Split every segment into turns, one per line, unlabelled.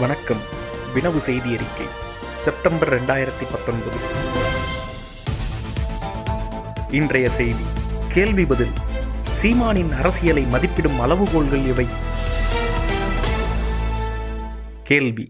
வணக்கம் வினவு செய்தி அறிக்கை செப்டம்பர் ரெண்டாயிரத்தி பத்தொன்பது இன்றைய செய்தி கேள்வி பதில் சீமானின் அரசியலை மதிப்பிடும் அளவுகோல்கள் எவை கேள்வி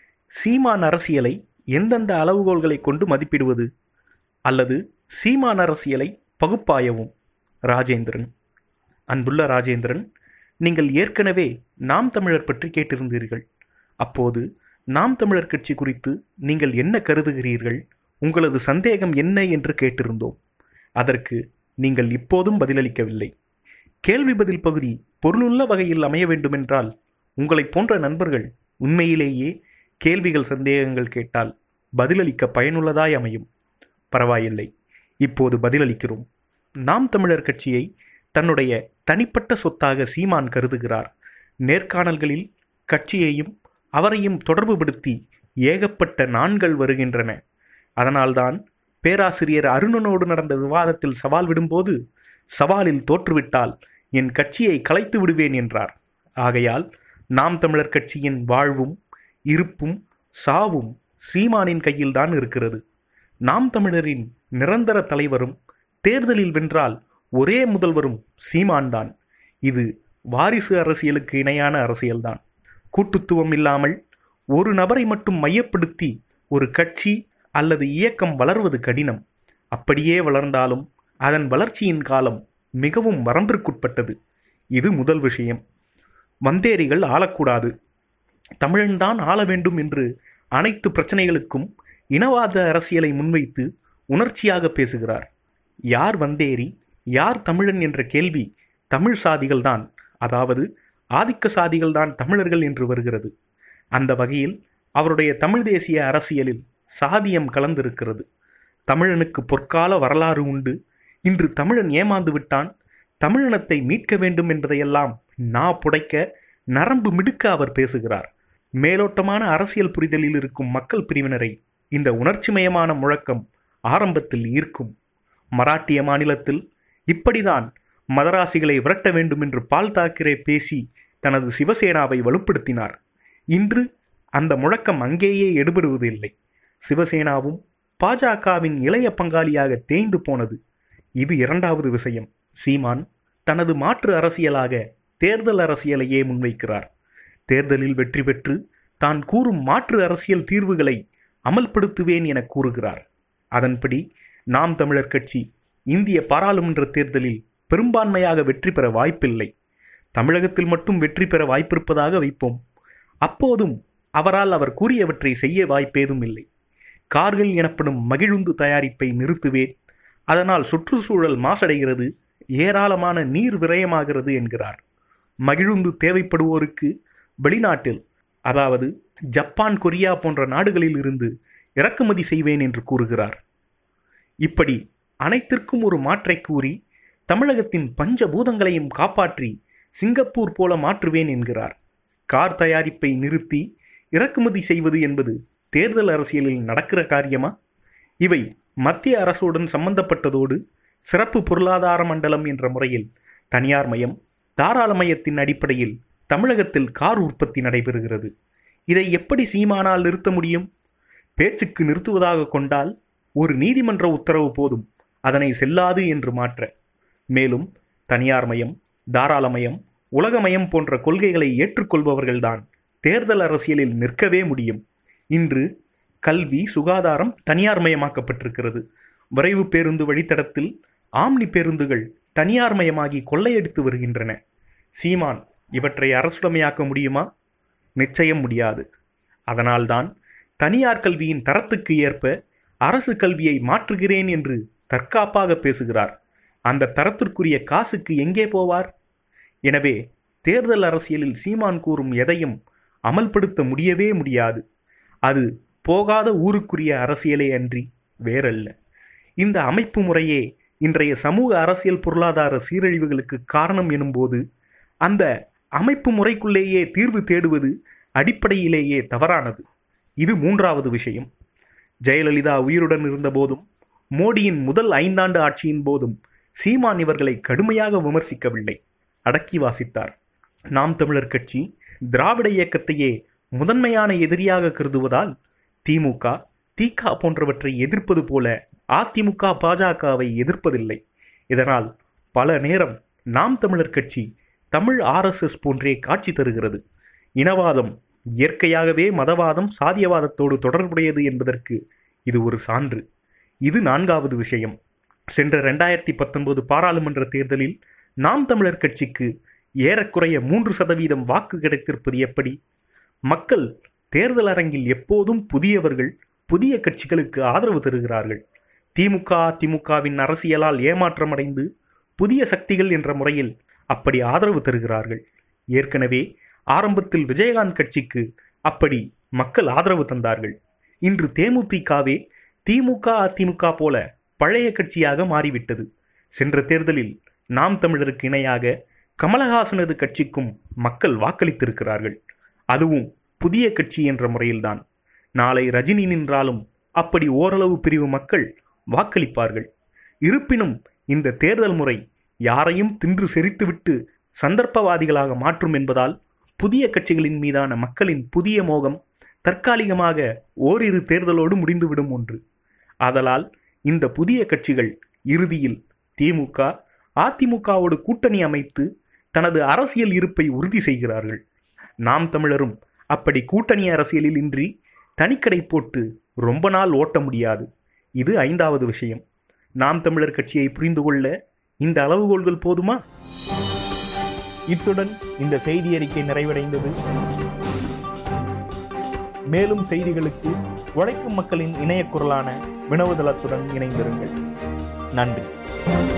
சீமான் அரசியலை எந்தெந்த அளவுகோல்களை கொண்டு மதிப்பிடுவது அல்லது சீமான் அரசியலை பகுப்பாயவும் ராஜேந்திரன் அன்புள்ள ராஜேந்திரன் நீங்கள் ஏற்கனவே நாம் தமிழர் பற்றி கேட்டிருந்தீர்கள் அப்போது நாம் தமிழர் கட்சி குறித்து நீங்கள் என்ன கருதுகிறீர்கள் உங்களது சந்தேகம் என்ன என்று கேட்டிருந்தோம் அதற்கு நீங்கள் இப்போதும் பதிலளிக்கவில்லை கேள்வி பதில் பகுதி பொருளுள்ள வகையில் அமைய வேண்டுமென்றால் உங்களைப் போன்ற நண்பர்கள் உண்மையிலேயே கேள்விகள் சந்தேகங்கள் கேட்டால் பதிலளிக்க பயனுள்ளதாய் அமையும் பரவாயில்லை இப்போது பதிலளிக்கிறோம் நாம் தமிழர் கட்சியை தன்னுடைய தனிப்பட்ட சொத்தாக சீமான் கருதுகிறார் நேர்காணல்களில் கட்சியையும் அவரையும் தொடர்புபடுத்தி ஏகப்பட்ட நான்கள் வருகின்றன அதனால்தான் பேராசிரியர் அருணனோடு நடந்த விவாதத்தில் சவால் விடும்போது சவாலில் தோற்றுவிட்டால் என் கட்சியை கலைத்து விடுவேன் என்றார் ஆகையால் நாம் தமிழர் கட்சியின் வாழ்வும் இருப்பும் சாவும் சீமானின் கையில்தான் இருக்கிறது நாம் தமிழரின் நிரந்தர தலைவரும் தேர்தலில் வென்றால் ஒரே முதல்வரும் சீமான்தான் இது வாரிசு அரசியலுக்கு இணையான அரசியல்தான் கூட்டுத்துவம் இல்லாமல் ஒரு நபரை மட்டும் மையப்படுத்தி ஒரு கட்சி அல்லது இயக்கம் வளர்வது கடினம் அப்படியே வளர்ந்தாலும் அதன் வளர்ச்சியின் காலம் மிகவும் வரம்பிற்குட்பட்டது இது முதல் விஷயம் வந்தேரிகள் ஆளக்கூடாது தமிழன்தான் ஆள வேண்டும் என்று அனைத்து பிரச்சனைகளுக்கும் இனவாத அரசியலை முன்வைத்து உணர்ச்சியாக பேசுகிறார் யார் வந்தேரி யார் தமிழன் என்ற கேள்வி தமிழ் சாதிகள்தான் அதாவது ஆதிக்க சாதிகள்தான் தமிழர்கள் என்று வருகிறது அந்த வகையில் அவருடைய தமிழ் தேசிய அரசியலில் சாதியம் கலந்திருக்கிறது தமிழனுக்கு பொற்கால வரலாறு உண்டு இன்று தமிழன் ஏமாந்து விட்டான் தமிழினத்தை மீட்க வேண்டும் என்பதையெல்லாம் நா புடைக்க நரம்பு மிடுக்க அவர் பேசுகிறார் மேலோட்டமான அரசியல் புரிதலில் இருக்கும் மக்கள் பிரிவினரை இந்த உணர்ச்சிமயமான முழக்கம் ஆரம்பத்தில் ஈர்க்கும் மராட்டிய மாநிலத்தில் இப்படிதான் மதராசிகளை விரட்ட வேண்டும் என்று பால் தாக்கரே பேசி தனது சிவசேனாவை வலுப்படுத்தினார் இன்று அந்த முழக்கம் அங்கேயே எடுபடுவதில்லை சிவசேனாவும் பாஜகவின் இளைய பங்காளியாக தேய்ந்து போனது இது இரண்டாவது விஷயம் சீமான் தனது மாற்று அரசியலாக தேர்தல் அரசியலையே முன்வைக்கிறார் தேர்தலில் வெற்றி பெற்று தான் கூறும் மாற்று அரசியல் தீர்வுகளை அமல்படுத்துவேன் என கூறுகிறார் அதன்படி நாம் தமிழர் கட்சி இந்திய பாராளுமன்ற தேர்தலில் பெரும்பான்மையாக வெற்றி பெற வாய்ப்பில்லை தமிழகத்தில் மட்டும் வெற்றி பெற வாய்ப்பிருப்பதாக வைப்போம் அப்போதும் அவரால் அவர் கூறியவற்றை செய்ய வாய்ப்பேதும் இல்லை கார்கள் எனப்படும் மகிழுந்து தயாரிப்பை நிறுத்துவேன் அதனால் சுற்றுச்சூழல் மாசடைகிறது ஏராளமான நீர் விரயமாகிறது என்கிறார் மகிழுந்து தேவைப்படுவோருக்கு வெளிநாட்டில் அதாவது ஜப்பான் கொரியா போன்ற நாடுகளில் இருந்து இறக்குமதி செய்வேன் என்று கூறுகிறார் இப்படி அனைத்திற்கும் ஒரு மாற்றை கூறி தமிழகத்தின் பஞ்ச பூதங்களையும் காப்பாற்றி சிங்கப்பூர் போல மாற்றுவேன் என்கிறார் கார் தயாரிப்பை நிறுத்தி இறக்குமதி செய்வது என்பது தேர்தல் அரசியலில் நடக்கிற காரியமா இவை மத்திய அரசுடன் சம்பந்தப்பட்டதோடு சிறப்பு பொருளாதார மண்டலம் என்ற முறையில் தனியார் மயம் தாராளமயத்தின் அடிப்படையில் தமிழகத்தில் கார் உற்பத்தி நடைபெறுகிறது இதை எப்படி சீமானால் நிறுத்த முடியும் பேச்சுக்கு நிறுத்துவதாக கொண்டால் ஒரு நீதிமன்ற உத்தரவு போதும் அதனை செல்லாது என்று மாற்ற மேலும் தனியார் மயம் தாராளமயம் உலகமயம் போன்ற கொள்கைகளை ஏற்றுக்கொள்பவர்கள்தான் தேர்தல் அரசியலில் நிற்கவே முடியும் இன்று கல்வி சுகாதாரம் தனியார் மயமாக்கப்பட்டிருக்கிறது விரைவு பேருந்து வழித்தடத்தில் ஆம்னி பேருந்துகள் தனியார் மயமாகி கொள்ளையடித்து வருகின்றன சீமான் இவற்றை அரசுடைமையாக்க முடியுமா நிச்சயம் முடியாது அதனால்தான் தனியார் கல்வியின் தரத்துக்கு ஏற்ப அரசு கல்வியை மாற்றுகிறேன் என்று தற்காப்பாக பேசுகிறார் அந்த தரத்திற்குரிய காசுக்கு எங்கே போவார் எனவே தேர்தல் அரசியலில் சீமான் கூறும் எதையும் அமல்படுத்த முடியவே முடியாது அது போகாத ஊருக்குரிய அரசியலே அன்றி வேறல்ல இந்த அமைப்பு முறையே இன்றைய சமூக அரசியல் பொருளாதார சீரழிவுகளுக்கு காரணம் எனும்போது அந்த அமைப்பு முறைக்குள்ளேயே தீர்வு தேடுவது அடிப்படையிலேயே தவறானது இது மூன்றாவது விஷயம் ஜெயலலிதா உயிருடன் இருந்தபோதும் மோடியின் முதல் ஐந்தாண்டு ஆட்சியின் போதும் சீமான் இவர்களை கடுமையாக விமர்சிக்கவில்லை அடக்கி வாசித்தார் நாம் தமிழர் கட்சி திராவிட இயக்கத்தையே முதன்மையான எதிரியாக கருதுவதால் திமுக திக போன்றவற்றை எதிர்ப்பது போல அதிமுக பாஜகவை எதிர்ப்பதில்லை இதனால் பல நேரம் நாம் தமிழர் கட்சி தமிழ் ஆர்எஸ்எஸ் போன்றே காட்சி தருகிறது இனவாதம் இயற்கையாகவே மதவாதம் சாதியவாதத்தோடு தொடர்புடையது என்பதற்கு இது ஒரு சான்று இது நான்காவது விஷயம் சென்ற ரெண்டாயிரத்தி பத்தொன்பது பாராளுமன்ற தேர்தலில் நாம் தமிழர் கட்சிக்கு ஏறக்குறைய மூன்று சதவீதம் வாக்கு கிடைத்திருப்பது எப்படி மக்கள் தேர்தல் அரங்கில் எப்போதும் புதியவர்கள் புதிய கட்சிகளுக்கு ஆதரவு தருகிறார்கள் திமுக அதிமுகவின் அரசியலால் ஏமாற்றமடைந்து புதிய சக்திகள் என்ற முறையில் அப்படி ஆதரவு தருகிறார்கள் ஏற்கனவே ஆரம்பத்தில் விஜயகாந்த் கட்சிக்கு அப்படி மக்கள் ஆதரவு தந்தார்கள் இன்று தேமுதிகவே திமுக அதிமுக போல பழைய கட்சியாக மாறிவிட்டது சென்ற தேர்தலில் நாம் தமிழருக்கு இணையாக கமலஹாசனது கட்சிக்கும் மக்கள் வாக்களித்திருக்கிறார்கள் அதுவும் புதிய கட்சி என்ற முறையில்தான் நாளை ரஜினி நின்றாலும் அப்படி ஓரளவு பிரிவு மக்கள் வாக்களிப்பார்கள் இருப்பினும் இந்த தேர்தல் முறை யாரையும் தின்று செறித்துவிட்டு சந்தர்ப்பவாதிகளாக மாற்றும் என்பதால் புதிய கட்சிகளின் மீதான மக்களின் புதிய மோகம் தற்காலிகமாக ஓரிரு தேர்தலோடு முடிந்துவிடும் ஒன்று ஆதலால் இந்த புதிய கட்சிகள் இறுதியில் திமுக அதிமுகவோடு கூட்டணி அமைத்து தனது அரசியல் இருப்பை உறுதி செய்கிறார்கள் நாம் தமிழரும் அப்படி கூட்டணி அரசியலில் இன்றி தனிக்கடை போட்டு ரொம்ப நாள் ஓட்ட முடியாது இது ஐந்தாவது விஷயம் நாம் தமிழர் கட்சியை புரிந்து கொள்ள இந்த அளவுகோல்கள் போதுமா
இத்துடன் இந்த செய்தி அறிக்கை நிறைவடைந்தது மேலும் செய்திகளுக்கு உழைக்கும் மக்களின் இணைய குரலான வினவுதளத்துடன் இணைந்திருங்கள் நன்றி